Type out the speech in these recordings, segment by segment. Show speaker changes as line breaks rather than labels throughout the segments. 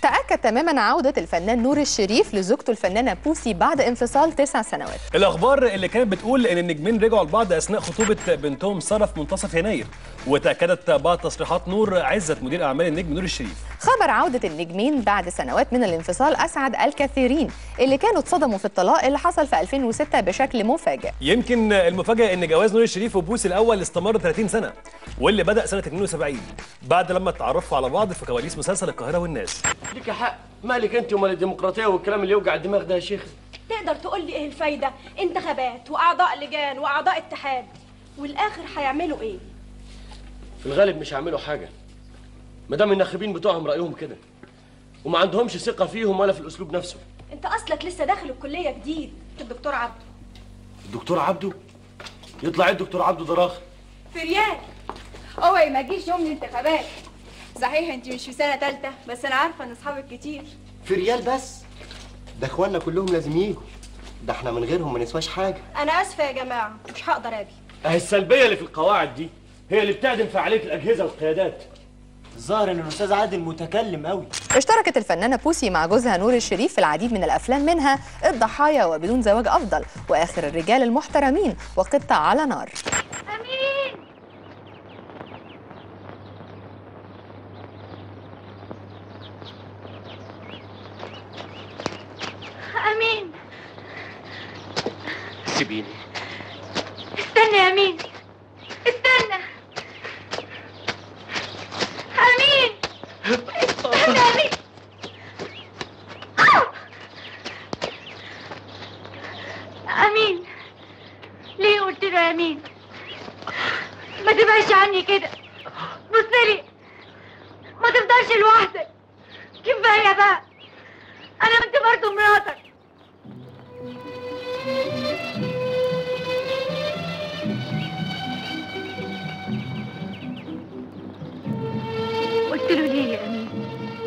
تأكد تماما عودة الفنان نور الشريف لزوجته الفنانة بوسي بعد انفصال تسع سنوات
الاخبار اللي كانت بتقول ان النجمين رجعوا لبعض اثناء خطوبه بنتهم ساره في منتصف يناير وتاكدت بعض تصريحات نور عزت مدير اعمال النجم نور الشريف
خبر عودة النجمين بعد سنوات من الانفصال أسعد الكثيرين اللي كانوا اتصدموا في الطلاق اللي حصل في 2006 بشكل مفاجئ
يمكن المفاجاه ان جواز نور الشريف وبوسي الاول استمر 30 سنه واللي بدا سنه 72 بعد لما اتعرفوا على بعض في كواليس مسلسل القاهره والناس
ليك حق مالك انت ومال الديمقراطيه والكلام اللي يوجع الدماغ ده يا شيخ
تقدر تقول لي ايه الفايده انتخابات واعضاء لجان واعضاء اتحاد والاخر هيعملوا ايه
في الغالب مش هيعملوا حاجه ما دام الناخبين بتوعهم رايهم كده وما عندهمش ثقه فيهم ولا في الاسلوب نفسه
انت اصلك لسه داخل الكليه جديد الدكتور عبده
الدكتور عبده يطلع ايه الدكتور عبده ده راخر
في ريال
اوعي ما تجيش يوم الانتخابات صحيح انت مش في سنه تالتة بس انا عارفه ان اصحابك كتير
في ريال بس ده اخواننا كلهم لازم يجوا ده احنا من غيرهم ما نسواش حاجه
انا اسفه يا جماعه مش هقدر اجي
اهي السلبيه اللي في القواعد دي هي اللي بتعدم فعاليه الاجهزه والقيادات
الظاهر ان الاستاذ عادل متكلم قوي
اشتركت الفنانة بوسي مع جوزها نور الشريف في العديد من الأفلام منها الضحايا وبدون زواج أفضل وآخر الرجال المحترمين وقطة على نار
أمين أمين
سيبيني
استنى يا أمين استنى أمين استنى يا أمين أوه! أمين ليه قلت له يا أمين ما تبعدش عني كده بصلي ما تفضلش لوحدك كفاية بقى أنا أنت برضه مراتك قلت له ليه يا أمين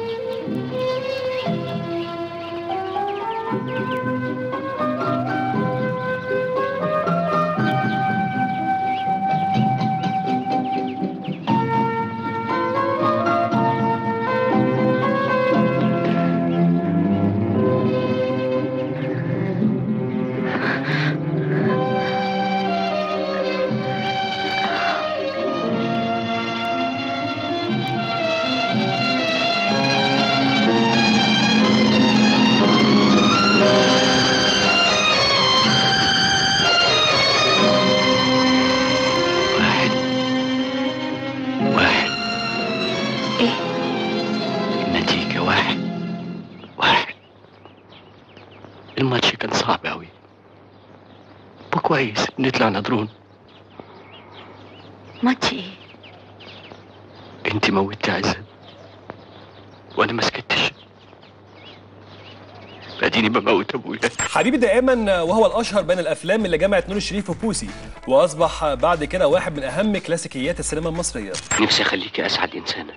واحد واحد
إيه؟
النتيجة واحد واحد الماتش كان صعب أوي وكويس نطلع ندرون
ماتش إيه؟
انت موتي عزت وانا ما سكتش اديني بموت ابويا
حبيبي دائما وهو الاشهر بين الافلام اللي جمعت نور الشريف وبوسي واصبح بعد كده واحد من اهم كلاسيكيات السينما المصريه
نفسي اخليكي اسعد انسانه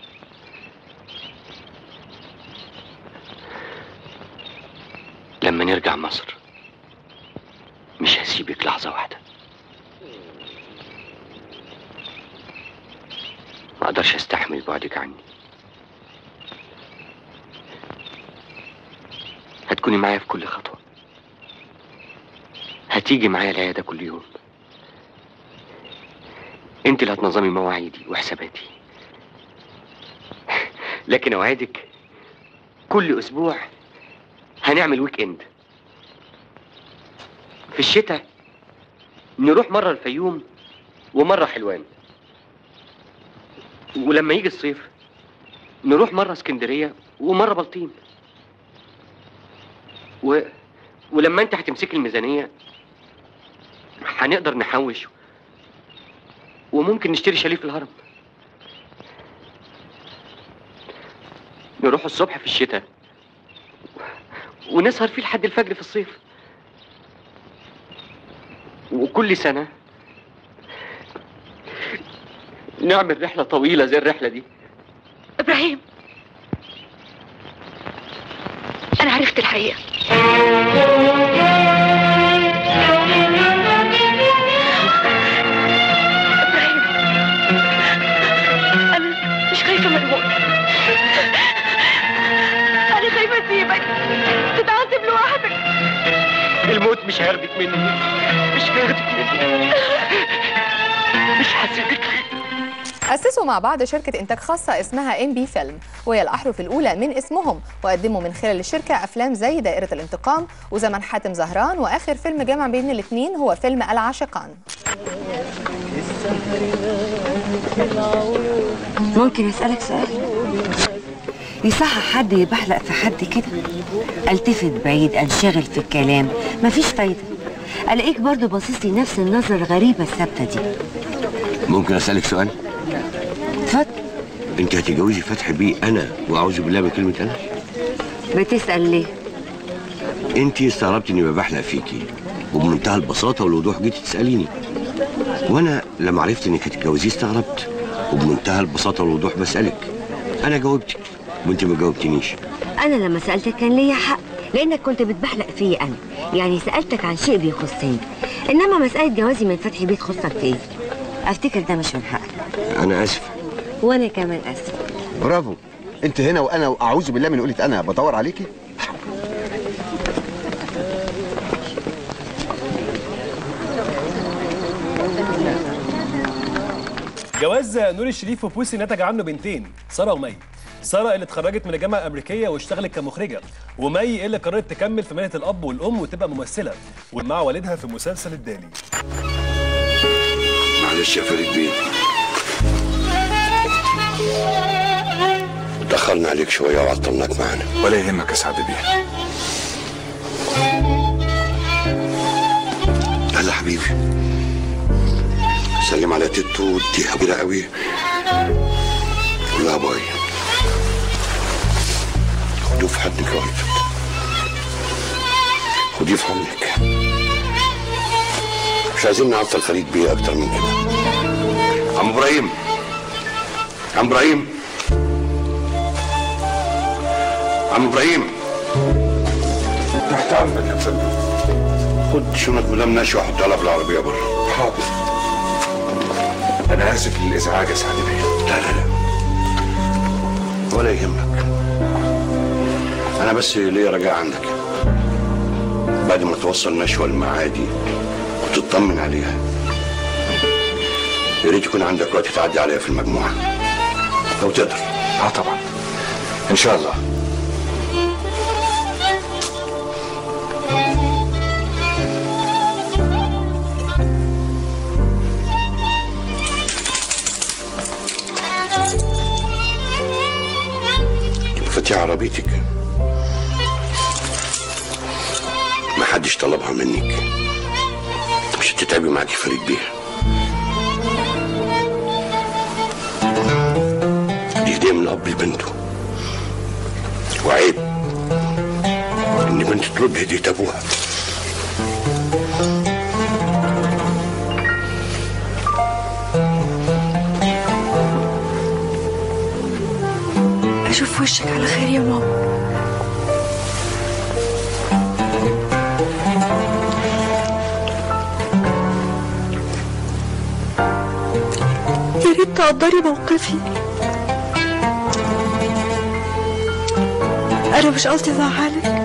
لما نرجع مصر مش هسيبك لحظه واحده ما اقدرش استحمل بعدك عني هتكوني معايا في كل خطوه هتيجي معايا العياده كل يوم انت اللي هتنظمي مواعيدي وحساباتي لكن اوعدك كل اسبوع هنعمل ويك اند في الشتاء نروح مره الفيوم ومره حلوان ولما يجي الصيف نروح مره اسكندريه ومره بلطيم و... ولما انت هتمسكي الميزانيه هنقدر نحوش وممكن نشتري شاليه في الهرم نروح الصبح في الشتاء ونسهر فيه لحد الفجر في الصيف وكل سنة نعمل رحلة طويلة زي الرحلة دي
إبراهيم أنا عرفت الحقيقة إبراهيم أنا مش خايفة من الموت
الموت مش هياخدك مني مش هياخدك مني مش هسيبك
أسسوا مع بعض شركة إنتاج خاصة اسمها ام بي فيلم وهي الأحرف الأولى من اسمهم وقدموا من خلال الشركة أفلام زي دائرة الانتقام وزمن حاتم زهران وآخر فيلم جمع بين الاثنين هو فيلم العاشقان
ممكن اسالك سؤال يصح حد يبحلق في حد كده التفت بعيد انشغل في الكلام مفيش فايده الاقيك برضو باصص لي نفس النظره الغريبه الثابته دي
ممكن اسالك سؤال
اتفضل
انت هتتجوزي فتحي بيه انا واعوذ بالله من كلمه انا
بتسال ليه
انت استغربتي اني ببحلق فيكي وبمنتهى البساطه والوضوح جيتي تساليني وانا لما عرفت انك هتتجوزيه استغربت وبمنتهى البساطه والوضوح بسالك انا جاوبتك وانت ما جاوبتنيش
انا لما سالتك كان ليا حق لانك كنت بتبحلق فيا انا يعني سالتك عن شيء بيخصني انما مساله جوازي من فتحي بيه تخصك في ايه افتكر ده مش من حقك
انا اسف
وانا كمان اسف
برافو انت هنا وانا اعوذ بالله من قولة انا بدور عليكي
جواز نور الشريف وبوسي نتج عنه بنتين ساره ومي ساره اللي اتخرجت من الجامعه الامريكيه واشتغلت كمخرجه ومي اللي قررت تكمل في مهنه الاب والام وتبقى ممثله ومع والدها في مسلسل الدالي
معلش يا فريد بيه دخلنا عليك شويه وعطلناك معانا
ولا يهمك يا سعد بيه
يلا حبيبي سلم على تيتو دي كبيره قوي قول لها باي خدوه في حضنك يا ولد خديه في حضنك مش عايزين نعطل فريد بيه اكتر من كده عم ابراهيم عم ابراهيم عم ابراهيم
تحت امرك يا فندم
خد شنط مدام ناشي وحطها لها في العربيه بره
حاضر انا اسف للازعاج يا سعد بيه
لا لا لا ولا يهمك انا بس ليا رجاء عندك بعد ما توصل نشوى المعادي وتطمن عليها يا ريت يكون عندك وقت تعدي عليها في المجموعه لو تقدر
اه طبعا ان شاء الله
فتحي عربيتك ما حدش طلبها منك مش هتتعبي معاكي فريد بيها دي هدية من أب لبنته وعيب إن بنت ترد هدية أبوها
اشوف وشك على خير يا ماما يا ريت تقدري موقفي انا مش قصدي ازعلك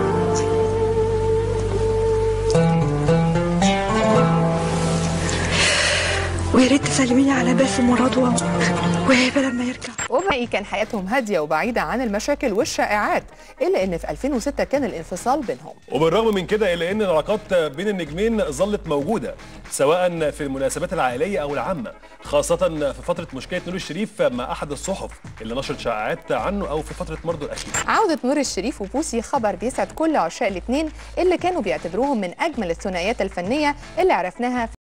ويا ريت تسلميني على باسم ورضوى وهبه لما يرجع
وباقي كان حياتهم هادية وبعيدة عن المشاكل والشائعات إلا إن في 2006 كان الانفصال بينهم
وبالرغم من كده الا ان العلاقات بين النجمين ظلت موجوده سواء في المناسبات العائليه او العامه خاصه في فتره مشكله نور الشريف مع احد الصحف اللي نشرت شائعات عنه او في فتره مرضه الاخيره
عودة نور الشريف وبوسي خبر بيسعد كل عشاق الاثنين اللي كانوا بيعتبروهم من أجمل الثنائيات الفنية اللي عرفناها